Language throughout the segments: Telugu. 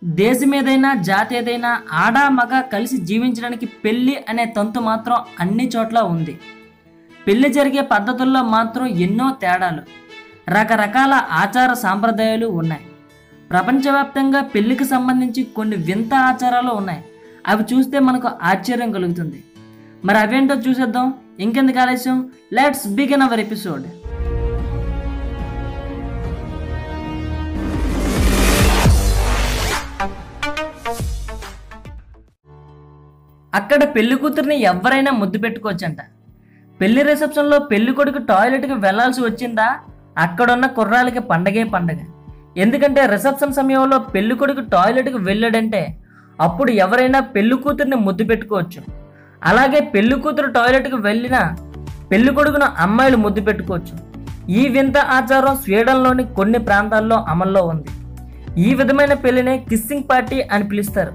దేశం ఏదైనా జాతి ఏదైనా ఆడ మగ కలిసి జీవించడానికి పెళ్ళి అనే తంతు మాత్రం అన్ని చోట్ల ఉంది పెళ్లి జరిగే పద్ధతుల్లో మాత్రం ఎన్నో తేడాలు రకరకాల ఆచార సాంప్రదాయాలు ఉన్నాయి ప్రపంచవ్యాప్తంగా పెళ్లికి సంబంధించి కొన్ని వింత ఆచారాలు ఉన్నాయి అవి చూస్తే మనకు ఆశ్చర్యం కలుగుతుంది మరి అవేంటో చూసేద్దాం ఇంకెందుకు ఆలస్యం లెట్స్ బిగిన్ అవర్ ఎపిసోడ్ అక్కడ పెళ్లి కూతురిని ఎవరైనా ముద్దు పెట్టుకోవచ్చంట పెళ్లి రిసెప్షన్లో పెళ్లి కొడుకు టాయిలెట్కి వెళ్లాల్సి వచ్చిందా అక్కడున్న కుర్రాలకి పండగే పండగ ఎందుకంటే రిసెప్షన్ సమయంలో పెళ్లి కొడుకు టాయిలెట్కి వెళ్ళాడంటే అప్పుడు ఎవరైనా పెళ్లి కూతురిని ముద్దు పెట్టుకోవచ్చు అలాగే పెళ్లి కూతురు టాయిలెట్కి వెళ్ళినా పెళ్లి కొడుకును అమ్మాయిలు ముద్దు పెట్టుకోవచ్చు ఈ వింత ఆచారం స్వీడన్లోని కొన్ని ప్రాంతాల్లో అమల్లో ఉంది ఈ విధమైన పెళ్లినే కిస్సింగ్ పార్టీ అని పిలుస్తారు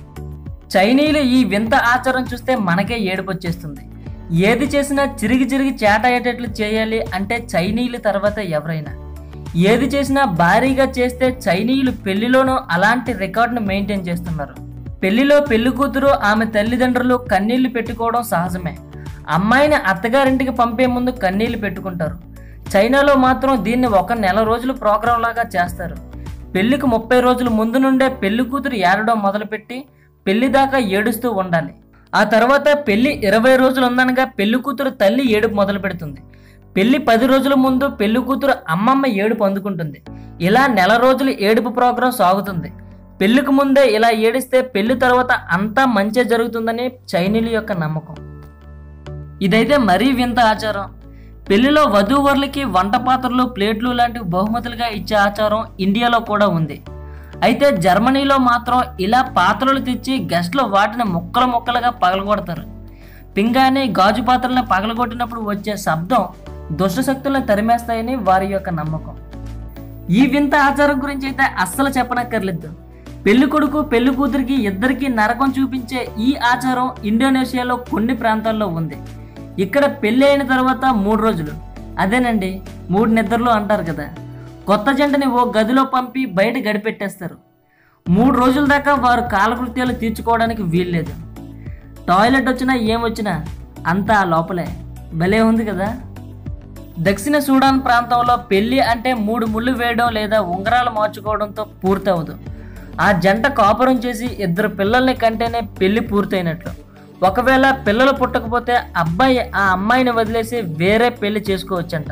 చైనీయులు ఈ వింత ఆచారం చూస్తే మనకే ఏడుపు వచ్చేస్తుంది ఏది చేసినా చిరిగి చిరిగి చేట అయ్యేటట్లు చేయాలి అంటే చైనీయులు తర్వాత ఎవరైనా ఏది చేసినా భారీగా చేస్తే చైనీయులు పెళ్లిలోనూ అలాంటి రికార్డును మెయింటైన్ చేస్తున్నారు పెళ్లిలో పెళ్లి కూతురు ఆమె తల్లిదండ్రులు కన్నీళ్లు పెట్టుకోవడం సహజమే అమ్మాయిని అత్తగారింటికి పంపే ముందు కన్నీళ్లు పెట్టుకుంటారు చైనాలో మాత్రం దీన్ని ఒక నెల రోజులు ప్రోగ్రాం లాగా చేస్తారు పెళ్లికి ముప్పై రోజుల ముందు నుండే పెళ్లి కూతురు ఏడడం మొదలుపెట్టి పెళ్లి దాకా ఏడుస్తూ ఉండాలి ఆ తర్వాత పెళ్లి ఇరవై రోజులు ఉందనగా పెళ్లి కూతురు తల్లి ఏడుపు మొదలు పెడుతుంది పెళ్లి పది రోజుల ముందు పెళ్లి కూతురు అమ్మమ్మ ఏడుపు అందుకుంటుంది ఇలా నెల రోజులు ఏడుపు ప్రోగ్రాం సాగుతుంది పెళ్లికి ముందే ఇలా ఏడిస్తే పెళ్లి తర్వాత అంతా మంచి జరుగుతుందని చైనీయుల యొక్క నమ్మకం ఇదైతే మరీ వింత ఆచారం పెళ్లిలో వధూవరులకి వంట పాత్రలు ప్లేట్లు లాంటివి బహుమతులుగా ఇచ్చే ఆచారం ఇండియాలో కూడా ఉంది అయితే జర్మనీలో మాత్రం ఇలా పాత్రలు తెచ్చి గెస్ట్లు వాటిని ముక్కలు ముక్కలుగా పగలగొడతారు పింగాని గాజు పాత్రలను పగలగొట్టినప్పుడు వచ్చే శబ్దం దుష్ట శక్తులను తరిమేస్తాయని వారి యొక్క నమ్మకం ఈ వింత ఆచారం గురించి అయితే అస్సలు చెప్పనక్కర్లేదు పెళ్లి కొడుకు పెళ్లి కూతురికి ఇద్దరికి నరకం చూపించే ఈ ఆచారం ఇండోనేషియాలో కొన్ని ప్రాంతాల్లో ఉంది ఇక్కడ పెళ్లి అయిన తర్వాత మూడు రోజులు అదేనండి మూడు నిద్రలు అంటారు కదా కొత్త జంటని ఓ గదిలో పంపి బయట గడిపెట్టేస్తారు మూడు రోజుల దాకా వారు కాలకృత్యాలు తీర్చుకోవడానికి వీల్లేదు టాయిలెట్ వచ్చినా ఏమొచ్చినా అంతా ఆ లోపలే భలే ఉంది కదా దక్షిణ సూడాన్ ప్రాంతంలో పెళ్లి అంటే మూడు ముళ్ళు వేయడం లేదా ఉంగరాలు మార్చుకోవడంతో పూర్తవదు ఆ జంట కాపురం చేసి ఇద్దరు పిల్లల్ని కంటేనే పెళ్లి పూర్తయినట్లు ఒకవేళ పిల్లలు పుట్టకపోతే అబ్బాయి ఆ అమ్మాయిని వదిలేసి వేరే పెళ్లి చేసుకోవచ్చంట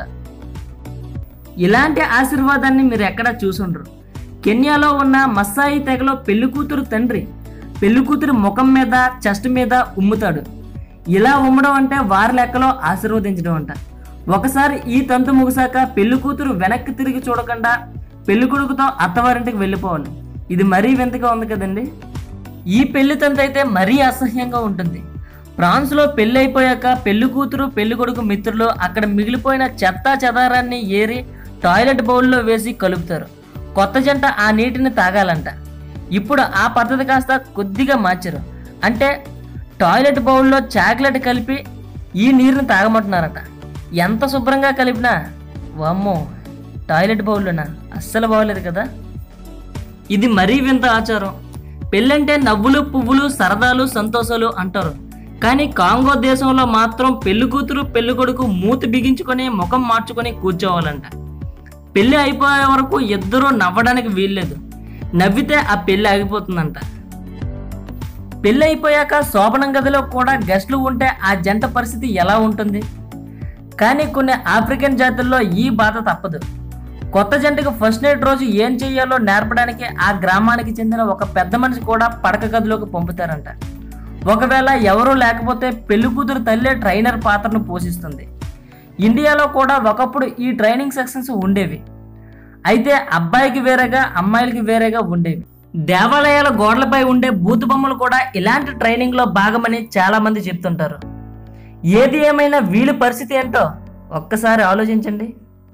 ఇలాంటి ఆశీర్వాదాన్ని మీరు ఎక్కడా చూసుండ్రు కెన్యాలో ఉన్న మస్సాయి తెగలో పెళ్లి కూతురు తండ్రి పెళ్లి కూతురు ముఖం మీద చెస్ట్ మీద ఉమ్ముతాడు ఇలా ఉమ్మడం అంటే వారి లెక్కలో ఆశీర్వదించడం అంట ఒకసారి ఈ తంతు ముగిసాక పెళ్లి కూతురు వెనక్కి తిరిగి చూడకుండా పెళ్లి కొడుకుతో అత్తవారింటికి వెళ్ళిపోవాలి ఇది మరీ వింతగా ఉంది కదండి ఈ పెళ్లి తంతు అయితే మరీ అసహ్యంగా ఉంటుంది ఫ్రాన్స్లో పెళ్లి అయిపోయాక పెళ్లి కూతురు పెళ్లి కొడుకు మిత్రులు అక్కడ మిగిలిపోయిన చెత్త చెదారాన్ని ఏరి టాయిలెట్ బౌల్లో వేసి కలుపుతారు కొత్త జంట ఆ నీటిని తాగాలంట ఇప్పుడు ఆ పద్ధతి కాస్త కొద్దిగా మార్చారు అంటే టాయిలెట్ బౌల్లో చాక్లెట్ కలిపి ఈ నీరుని తాగమంటున్నారట ఎంత శుభ్రంగా కలిపినా వామ్మో టాయిలెట్ బౌల్లోనా అస్సలు బాగోలేదు కదా ఇది మరీ వింత ఆచారం పెళ్ళంటే నవ్వులు పువ్వులు సరదాలు సంతోషాలు అంటారు కానీ కాంగో దేశంలో మాత్రం పెళ్లి కూతురు పెళ్లి కొడుకు మూతి బిగించుకొని ముఖం మార్చుకొని కూర్చోవాలంట పెళ్లి అయిపోయే వరకు ఇద్దరూ నవ్వడానికి వీల్లేదు నవ్వితే ఆ పెళ్లి ఆగిపోతుందంట పెళ్లి అయిపోయాక శోభనం గదిలో కూడా గెస్ట్లు ఉంటే ఆ జంట పరిస్థితి ఎలా ఉంటుంది కానీ కొన్ని ఆఫ్రికన్ జాతుల్లో ఈ బాధ తప్పదు కొత్త జంటకు ఫస్ట్ నైట్ రోజు ఏం చేయాలో నేర్పడానికి ఆ గ్రామానికి చెందిన ఒక పెద్ద మనిషి కూడా పడక గదిలోకి పంపుతారంట ఒకవేళ ఎవరూ లేకపోతే పెళ్లి కూతురు తల్లే ట్రైనర్ పాత్రను పోషిస్తుంది ఇండియాలో కూడా ఒకప్పుడు ఈ ట్రైనింగ్ సెక్షన్స్ ఉండేవి అయితే అబ్బాయికి వేరేగా అమ్మాయిలకి వేరేగా ఉండేవి దేవాలయాల గోడలపై ఉండే బూతు బొమ్మలు కూడా ఇలాంటి ట్రైనింగ్లో భాగమని చాలా మంది చెప్తుంటారు ఏది ఏమైనా వీళ్ళ పరిస్థితి ఏంటో ఒక్కసారి ఆలోచించండి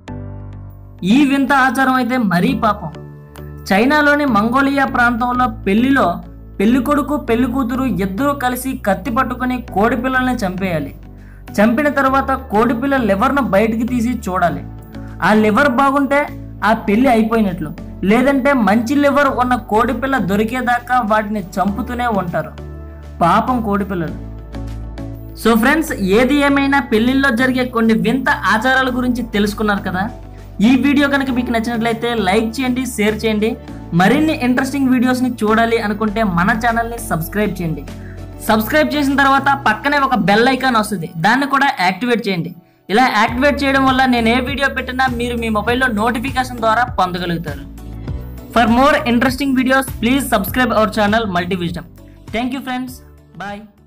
ఈ వింత ఆచారం అయితే మరీ పాపం చైనాలోని మంగోలియా ప్రాంతంలో పెళ్లిలో పెళ్లి కొడుకు పెళ్లి కూతురు ఇద్దరూ కలిసి కత్తి పట్టుకుని కోడి పిల్లల్ని చంపేయాలి చంపిన తర్వాత కోడి పిల్ల లివర్ను బయటికి తీసి చూడాలి ఆ లివర్ బాగుంటే ఆ పెళ్లి అయిపోయినట్లు లేదంటే మంచి లివర్ ఉన్న కోడిపిల్ల దొరికేదాకా వాటిని చంపుతూనే ఉంటారు పాపం కోడిపిల్లలు సో ఫ్రెండ్స్ ఏది ఏమైనా పెళ్లిల్లో జరిగే కొన్ని వింత ఆచారాల గురించి తెలుసుకున్నారు కదా ఈ వీడియో కనుక మీకు నచ్చినట్లయితే లైక్ చేయండి షేర్ చేయండి మరిన్ని ఇంట్రెస్టింగ్ వీడియోస్ని చూడాలి అనుకుంటే మన ఛానల్ని సబ్స్క్రైబ్ చేయండి సబ్స్క్రైబ్ చేసిన తర్వాత పక్కనే ఒక బెల్ ఐకాన్ వస్తుంది దాన్ని కూడా యాక్టివేట్ చేయండి ఇలా యాక్టివేట్ చేయడం వల్ల నేను ఏ వీడియో పెట్టినా మీరు మీ మొబైల్లో నోటిఫికేషన్ ద్వారా పొందగలుగుతారు for more interesting videos please subscribe our channel Multi Vision thank you friends bye